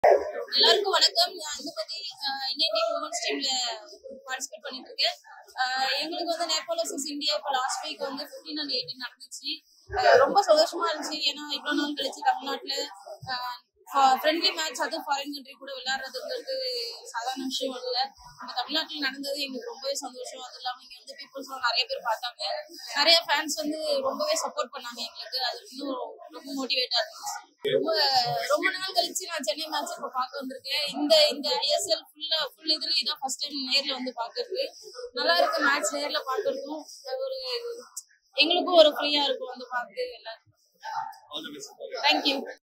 எல்லாருக்கும் வணக்கம் நான் இந்த பத்தி இந்தியன் டீம் உமன்ஸ் டீம்ல பார்ட்டிசிபேட் பண்ணிட்டு இருக்கேன் அஹ் எங்களுக்கு வந்து நேபாள் வர்சஸ் இந்தியா இப்போ லாஸ்ட் வீக் வந்து ஃபிஃப்டீன் அண்ட் எயிட்டீன் நடந்துச்சு அஹ் ரொம்ப சந்தோஷமா இருந்துச்சு ஏன்னா இவ்வளவு நாள் கழிச்சு தமிழ்நாட்டுல ஃப்ரெண்ட்லி மேட்ச் அதுவும் ஃபாரின் கண்ட்ரி கூட விளையாடுறதுங்கிறது சாதாரண விஷயம் இல்லை நம்ம தமிழ்நாட்டில் நடந்தது எங்களுக்கு ரொம்பவே சந்தோஷம் அது இல்லாமல் இங்கே வந்து பீப்புள்ஸ்லாம் நிறைய பேர் பார்த்தாங்க நிறைய ஃபேன்ஸ் வந்து ரொம்பவே சப்போர்ட் பண்ணாங்க எங்களுக்கு அது இன்னும் ரொம்ப மோட்டிவேட்டாக இருந்துச்சு ரொம்ப ரொம்ப நாள் கழிச்சு நான் சென்னை மேட்ச் இப்போ பார்க்க வந்திருக்கேன் இந்த இந்த ஐஎஸ்எல் ஃபுல்லா ஃபுல் இதுல இதான் ஃபர்ஸ்ட் டைம் நேர்ல வந்து பார்க்கறது நல்லா இருக்கு மேட்ச் நேர்ல பார்க்கறதும் ஒரு எங்களுக்கும் ஒரு ஃப்ரீயா இருக்கும் வந்து பார்த்து எல்லாரும் தேங்க்யூ